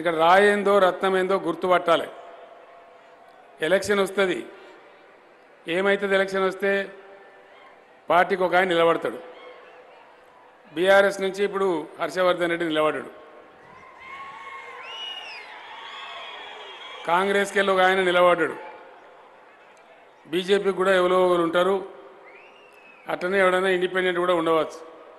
ఇక్కడ రాయేందో రత్నమేందో గుర్తుపట్టాలి ఎలక్షన్ వస్తుంది ఏమవుతుంది ఎలక్షన్ వస్తే పార్టీకి ఒక ఆయన నిలబడతాడు బీఆర్ఎస్ నుంచి ఇప్పుడు హర్షవర్ధన్ రెడ్డి నిలబడ్డాడు కాంగ్రెస్కి వెళ్ళి ఒక ఆయన నిలబడ్డాడు బీజేపీకి కూడా ఎవరో ఒకరు ఉంటారు అట్లనే ఎవడైనా ఇండిపెండెంట్ కూడా ఉండవచ్చు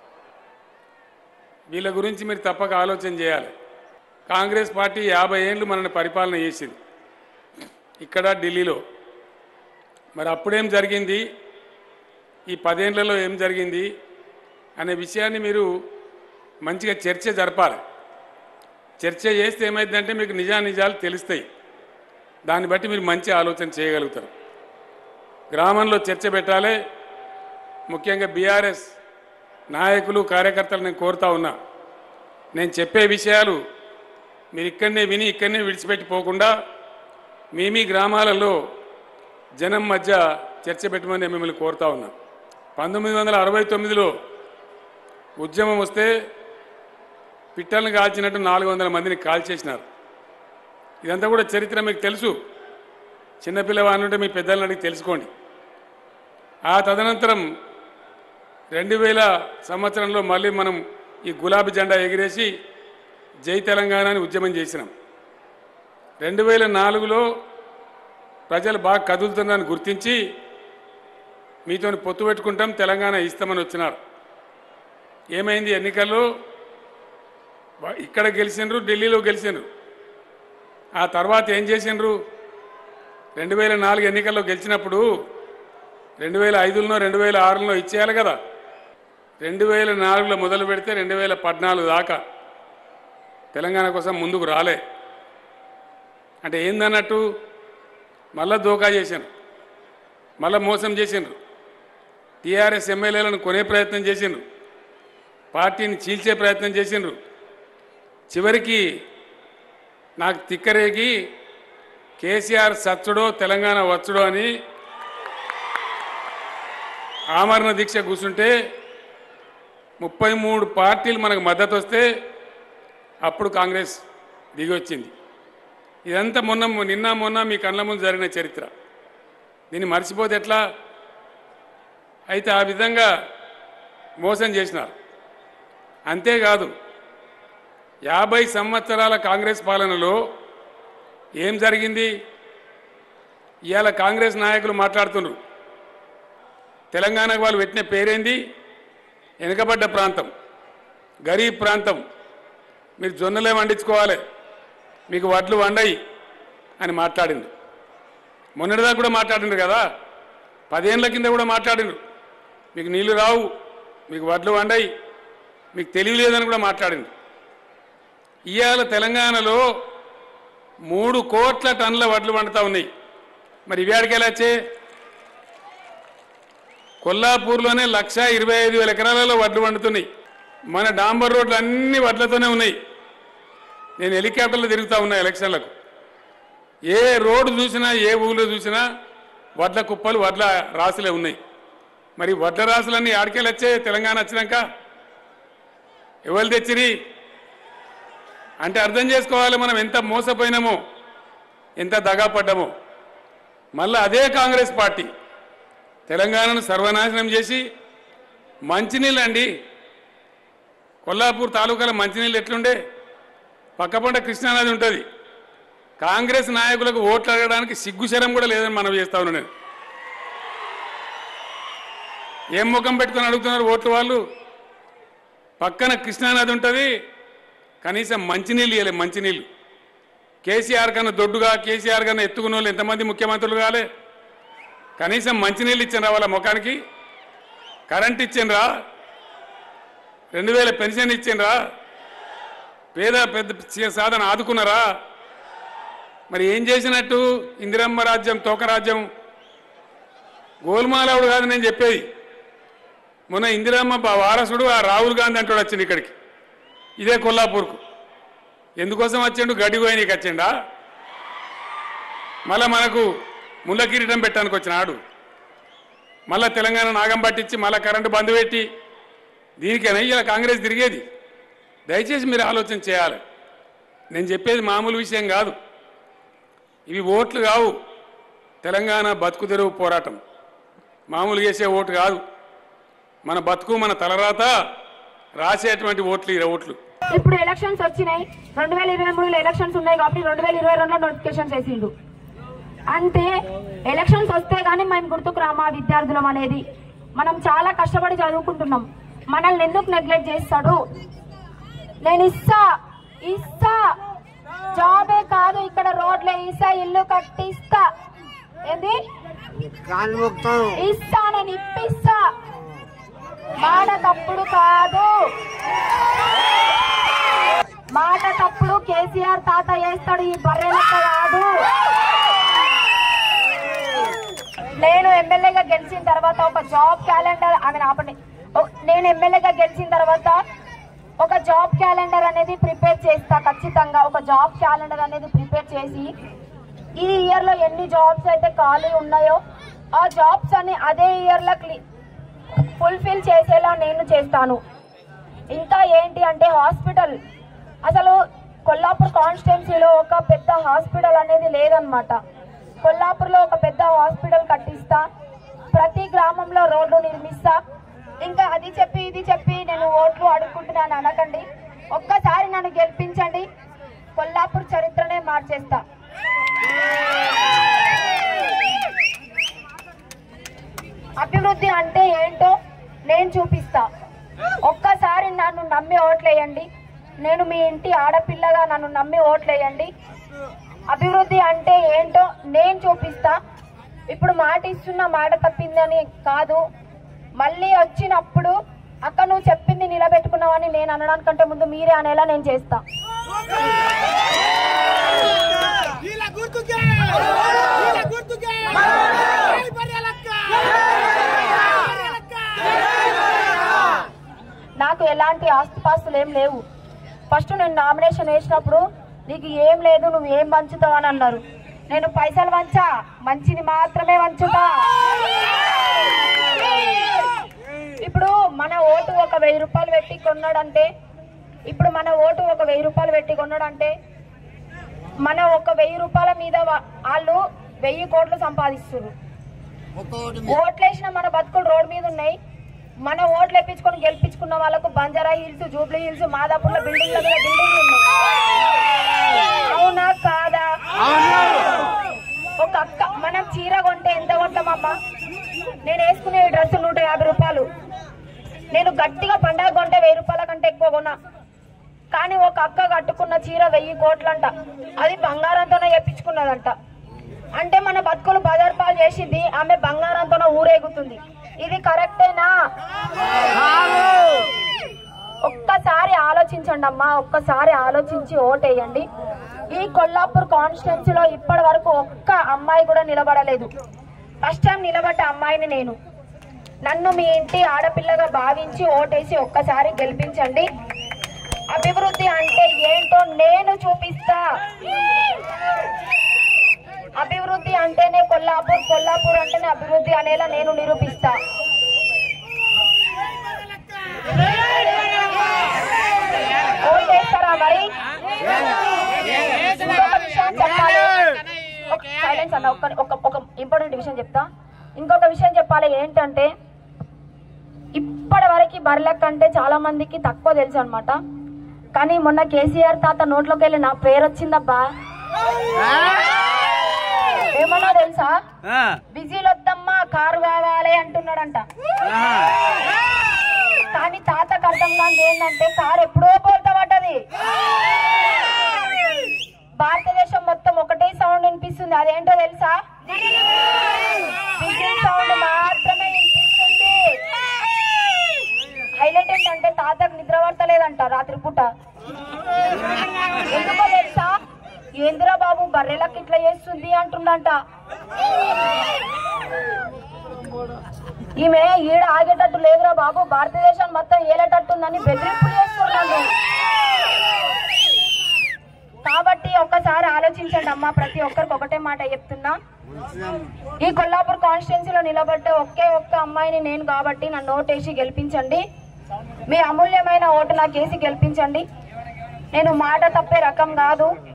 వీళ్ళ గురించి మీరు తప్పక ఆలోచన చేయాలి కాంగ్రెస్ పార్టీ యాభై ఏళ్ళు మనల్ని పరిపాలన చేసింది ఇక్కడ ఢిల్లీలో మరి అప్పుడేం జరిగింది ఈ పదేళ్లలో ఏం జరిగింది అనే విషయాన్ని మీరు మంచిగా చర్చ జరపాలి చర్చ చేస్తే ఏమైందంటే మీకు నిజానిజాలు తెలుస్తాయి దాన్ని బట్టి మీరు మంచి ఆలోచన చేయగలుగుతారు గ్రామంలో చర్చ పెట్టాలి ముఖ్యంగా బీఆర్ఎస్ నాయకులు కార్యకర్తలు నేను కోరుతా ఉన్నా నేను చెప్పే విషయాలు మీరు ఇక్కడనే విని ఇక్కడనే విడిచిపెట్టి పోకుండా మీ మీ గ్రామాలలో జనం మధ్య చర్చ పెట్టమని నేను మిమ్మల్ని కోరుతా ఉన్నా పంతొమ్మిది వందల అరవై తొమ్మిదిలో ఉద్యమం వస్తే పిట్టలను కాల్చినట్టు నాలుగు వందల మందిని కాల్చేసినారు ఇదంతా కూడా చరిత్ర మీకు తెలుసు చిన్నపిల్లవాడిని ఉంటే మీ పెద్దలను అడిగి తెలుసుకోండి ఆ తదనంతరం రెండు వేల సంవత్సరంలో మళ్ళీ మనం ఈ గులాబీ జెండా ఎగిరేసి జై తెలంగాణ అని ఉద్యమం చేసినాం రెండు వేల నాలుగులో ప్రజలు బాగా కదులుతున్నారని గుర్తించి మీతో పొత్తు పెట్టుకుంటాం తెలంగాణ ఇస్తామని వచ్చినారు ఏమైంది ఎన్నికల్లో వా- ఇక్కడ గెలిచినారు ఢిల్లీలో గెలిచినారు ఆ తర్వాత ఏం చేసిండ్రు రెండు వేల నాలుగు ఎన్నికల్లో గెలిచినప్పుడు రెండు వేల ఐదులో రెండు వేల ఆరులో ఇచ్చేయాలి కదా రెండు వేల నాలుగులో మొదలు పెడితే రెండు వేల పద్నాలుగు దాకా తెలంగాణ కోసం ముందుకు రాలే అంటే ఏందన్నట్టు మళ్ళా దోకా చేశాను మళ్ళా మోసం చేసిండ్రు టీఆర్ఎస్ ఎమ్మెల్యేలను కొనే ప్రయత్నం చేసిండ్రు పార్టీని చీల్చే ప్రయత్నం చేసిండ్రు చివరికి నాకు తిక్కరేగి కేసీఆర్ సచ్చుడో తెలంగాణ వచ్చుడో అని ఆమరణ దీక్ష కూర్చుంటే ముప్పై మూడు పార్టీలు మనకు మద్దతు వస్తే అప్పుడు కాంగ్రెస్ దిగి వచ్చింది ఇదంతా మొన్న నిన్న మొన్న మీ కళ్ళ ముందు జరిగిన చరిత్ర దీన్ని మర్చిపోతే ఎట్లా అయితే ఆ విధంగా మోసం చేసినారు అంతేకాదు యాభై సంవత్సరాల కాంగ్రెస్ పాలనలో ఏం జరిగింది ఇవాళ కాంగ్రెస్ నాయకులు మాట్లాడుతున్నారు తెలంగాణకు వాళ్ళు పెట్టిన పేరేంది వెనుకబడ్డ ప్రాంతం గరీబ్ ప్రాంతం మీరు జొన్నలే వండించుకోవాలి మీకు వడ్లు వండయి అని మాట్లాడిండు మొన్నటిదాకా కూడా మాట్లాడిండ్రు కదా పదేళ్ల కింద కూడా మాట్లాడిండ్రు మీకు నీళ్లు రావు మీకు వడ్లు వండయి మీకు తెలియలేదని కూడా మాట్లాడిండు ఇవాళ తెలంగాణలో మూడు కోట్ల టన్నుల వడ్లు వండుతా ఉన్నాయి మరి ఇవి ఆడికెళ్ళచ్చే కొల్లాపూర్లోనే లక్ష ఇరవై ఐదు వేల ఎకరాలలో వడ్లు వండుతున్నాయి మన డాంబర్ రోడ్లు అన్ని వడ్లతోనే ఉన్నాయి నేను హెలికాప్టర్లో తిరుగుతా ఉన్నా ఎలక్షన్లకు ఏ రోడ్డు చూసినా ఏ ఊళ్ళో చూసినా వడ్ల కుప్పలు వడ్ల రాసులే ఉన్నాయి మరి వడ్ల రాసులన్నీ ఆడికెళ్ళి వచ్చే తెలంగాణ వచ్చినాక ఎవరు తెచ్చిరి అంటే అర్థం చేసుకోవాలి మనం ఎంత మోసపోయినామో ఎంత దగా పడ్డామో మళ్ళీ అదే కాంగ్రెస్ పార్టీ తెలంగాణను సర్వనాశనం చేసి మంచినీళ్ళు అండి కొల్లాపూర్ తాలూకాలో మంచినీళ్ళు ఎట్లుండే పక్కపంట కృష్ణానది ఉంటుంది కాంగ్రెస్ నాయకులకు ఓట్లు అడగడానికి సిగ్గుశరం కూడా లేదని మనం చేస్తా ఉన్నాను నేను ఏం ముఖం పెట్టుకొని అడుగుతున్నారు ఓట్లు వాళ్ళు పక్కన కృష్ణానది ఉంటుంది కనీసం మంచినీళ్ళు ఇవ్వలే మంచినీళ్ళు కేసీఆర్ కన్నా దొడ్డుగా కేసీఆర్ కన్నా ఎత్తుకున్న వాళ్ళు ఎంతమంది ముఖ్యమంత్రులు కాలే కనీసం మంచినీళ్ళు ఇచ్చిండ్రా వాళ్ళ ముఖానికి కరెంట్ ఇచ్చిండ్రా రెండు వేల పెన్షన్ ఇచ్చిండ్రా పేద పెద్ద చే- సాధన ఆదుకున్నారా మరి ఏం చేసినట్టు ఇందిరమ్మ రాజ్యం తోక రాజ్యం గోల్మాలవుడు కాదు నేను చెప్పేది మొన్న ఇందిరమ్మ బా- వారసుడు ఆ రాహుల్ గాంధీ అంటాడు వచ్చింది ఇక్కడికి ఇదే కొల్లాపూర్కు ఎందుకోసం వచ్చిండు గడ్డి కోయనీకి వచ్చిండా మళ్ళా మనకు ముళ్ళ కిరీటం పెట్టడానికి వచ్చిన ఆడు మళ్ళా తెలంగాణ నాగం పట్టించి మళ్ళా కరెంటు బంద్ పెట్టి దీనికైనా ఇలా కాంగ్రెస్ తిరిగేది దయచేసి మీరు ఆలోచన చేయాలి నేను చెప్పేది మామూలు విషయం కాదు ఇవి ఓట్లు కావు తెలంగాణ బతుకు తెరువు పోరాటం మామూలు చేసే ఓటు కాదు మన బతుకు మన తలరాత రాసేటువంటి ఓట్లు ఈ ఓట్లు ఇప్పుడు ఎలక్షన్స్ వచ్చినాయి రెండు వేల ఇరవై మూడులో ఎలక్షన్స్ ఉన్నాయి కాబట్టి రెండు వేల ఇరవై రెండులో నోటిఫికేషన్స్ వేసిండు అంతే ఎలక్షన్స్ వస్తే గానీ మేము గుర్తుకు రామా విద్యార్థులం అనేది మనం చాలా కష్టపడి చదువుకుంటున్నాం మనల్ని ఎందుకు నెగ్లెక్ట్ చేస్తాడు నేను ఇస్తా ఇస్తా జాబే కాదు ఇక్కడ రోడ్లే ఇస్తా ఇల్లు కట్టిస్తా ఏంది కాలు మొక్తం ఇస్తా నేను ఇప్పిస్తా మాట తప్పుడు కాదు మాట తప్పుడు కేసీఆర్ తాత వేస్తాడు ఈ బర్రె లెక్క కాదు నేను ఎమ్మెల్యేగా గెలిచిన తర్వాత ఒక జాబ్ క్యాలెండర్ ఆమె ఆపండి ఓ- నేను ఎమ్మెల్యేగా గెలిచిన తర్వాత ఒక జాబ్ క్యాలెండర్ అనేది ప్రిపేర్ చేస్తా ఖచ్చితంగా ఒక జాబ్ క్యాలెండర్ అనేది ప్రిపేర్ చేసి ఈ ఇయర్ లో ఎన్ని జాబ్స్ అయితే ఖాళీ ఉన్నాయో ఆ జాబ్స్ అన్ని అదే ఇయర్ లో ఫుల్ఫిల్ చేసేలా నేను చేస్తాను ఇంకా ఏంటి అంటే హాస్పిటల్ అసలు కొల్లాపూర్ కాన్స్టిట్యున్సీలో ఒక పెద్ద హాస్పిటల్ అనేది లేదనమాట కొల్లాపూర్లో ఒక పెద్ద హాస్పిటల్ కట్టిస్తా ప్రతి గ్రామంలో రోడ్లు నిర్మిస్తా ఇంకా అది చెప్పి ఇది చెప్పి నేను ఓట్లు అడుక్కుంటున్నాను అనకండి ఒక్కసారి నన్ను గెలిపించండి కొల్లాపూర్ చరిత్రనే మార్చేస్తా అభివృద్ధి అంటే ఏంటో నేను చూపిస్తా ఒక్కసారి నన్ను నమ్మి ఓట్లేయండి నేను మీ ఇంటి ఆడపిల్లగా నన్ను నమ్మి ఓట్లేయండి అభివృద్ధి అంటే ఏంటో నేను చూపిస్తా ఇప్పుడు మాట ఇస్తున్న మాట తప్పిందని కాదు మళ్ళీ వచ్చినప్పుడు అక్క నువ్వు చెప్పింది నిలబెట్టుకున్నావని నేను అనడానికంటే ముందు మీరే అనేలా నేను చేస్తా ఇలా గుర్తుకే ఇలా గుర్తుకే జై బర్రెలక్క బర్రెలక్క నాకు ఎలాంటి ఆస్తిపాస్తులు ఏం లేవు ఫస్ట్ నేను నామినేషన్ వేసినప్పుడు నీకు ఏం లేదు నువ్వు ఏం పంచుతావు అని అన్నారు నేను పైసలు వంచా మంచిని మాత్రమే వంచుతా ఇప్పుడు మన ఓటు ఒక వెయ్యి రూపాయలు పెట్టి కొన్నాడంటే ఇప్పుడు మన ఓటు ఒక వెయ్యి రూపాయలు పెట్టి కొన్నాడంటే మన ఒక వెయ్యి రూపాయల మీద వా- వాళ్ళు వెయ్యి కోట్లు సంపాదిస్తున్నారు ఓట్లేసిన మన బతుకులు రోడ్ మీద ఉన్నాయి మన ఓట్లు వేపించుకొని గెలిపించుకున్న వాళ్ళకు బంజారా హిల్స్ జూబ్లీ హిల్స్ మాదాపూర్లో బిల్డింగ్ల మీద బిల్డింగ్లు ఉన్నాయి అవునా కాదా ఒక అక్క మనం చీర కొంటే ఎంత కొంటామమ్మా నేను వేసుకునే ఈ డ్రెస్ నూట యాభై రూపాయలు నేను గట్టిగా పండగ కొంటే వెయ్యి రూపాయల కంటే ఎక్కువ కొన్నా కానీ ఒక అక్క కట్టుకున్న చీర వెయ్యి కోట్లంట అది బంగారంతోనే చెప్పించుకున్నదంట అంటే మన బతుకులు బజార్ పాలు చేసింది ఆమె బంగారంతోనే ఊరేగుతుంది ఇది కరెక్టేనా ఒక్కసారి ఆలోచించండి అమ్మా ఒక్కసారి ఆలోచించి ఓటేయండి ఈ కొల్లాపూర్ కాన్స్టిట్యున్సీలో ఇప్పటి వరకు ఒక్క అమ్మాయి కూడా నిలబడలేదు ఫస్ట్ టైం నిలబడ్డ అమ్మాయిని నేను నన్ను మీ ఇంటి ఆడపిల్లగా భావించి ఓటేసి ఒక్కసారి గెలిపించండి అభివృద్ధి అంటే ఏంటో నేను చూపిస్తా అభివృద్ధి అంటేనే కొల్లాపూర్ కొల్లాపూర్ అంటేనే అభివృద్ధి అనేలా నేను నిరూపిస్తా ఓటేస్తారా మరి ఇంకొక విషయం చెప్పాలి సైలెన్స్ అన్న ఒక్క ఒక ఒక ఇంపార్టెంట్ విషయం చెప్తా ఇంకొక విషయం చెప్పాలి ఏంటంటే ఇప్పటి వరకు బర్లెక్ అంటే చాలా మందికి తక్కువ తెలుసు అనమాట కానీ మొన్న కేసీఆర్ తాత నోట్లోకి వెళ్ళి నా పేరు వచ్చిందబ్బా ఏమన్నా తెలుసా బిజీలు వద్దమ్మా కారు కావాలి అంటున్నాడంట కానీ తాతకు అర్థం కాని ఏంటంటే కారు ఎప్పుడో పోల్తా పడ్డది భారతదేశం మొత్తం ఒకటే సౌండ్ వినిపిస్తుంది అదేంటో తెలుసా విజిల్ సౌండ్ మాత్రమే వినిపిస్తుంది హైలైట్ ఏంటంటే తాతకు నిద్ర పడతలేదంట రాత్రి పూట ఎందుకో తెలుసా ఏందిరా బాబు బర్రెలకు ఇట్లా చేస్తుంది అంటుండంట ఈమె ఈడ ఆగేటట్టు లేదురా బాబు భారతదేశం మొత్తం ఏలేటట్టుందని బెదిరింపులు చేస్తున్నాను కాబట్టి ఒక్కసారి ఆలోచించండి అమ్మా ప్రతి ఒక్కరికి ఒకటే మాట చెప్తున్నా ఈ కొల్లాపూర్ కాన్స్టిట్యున్సీలో నిలబడ్డ ఒకే ఒక్క అమ్మాయిని నేను కాబట్టి నన్ను ఓటేసి గెలిపించండి మీ అమూల్యమైన ఓటు నాకు వేసి గెలిపించండి నేను మాట తప్పే రకం కాదు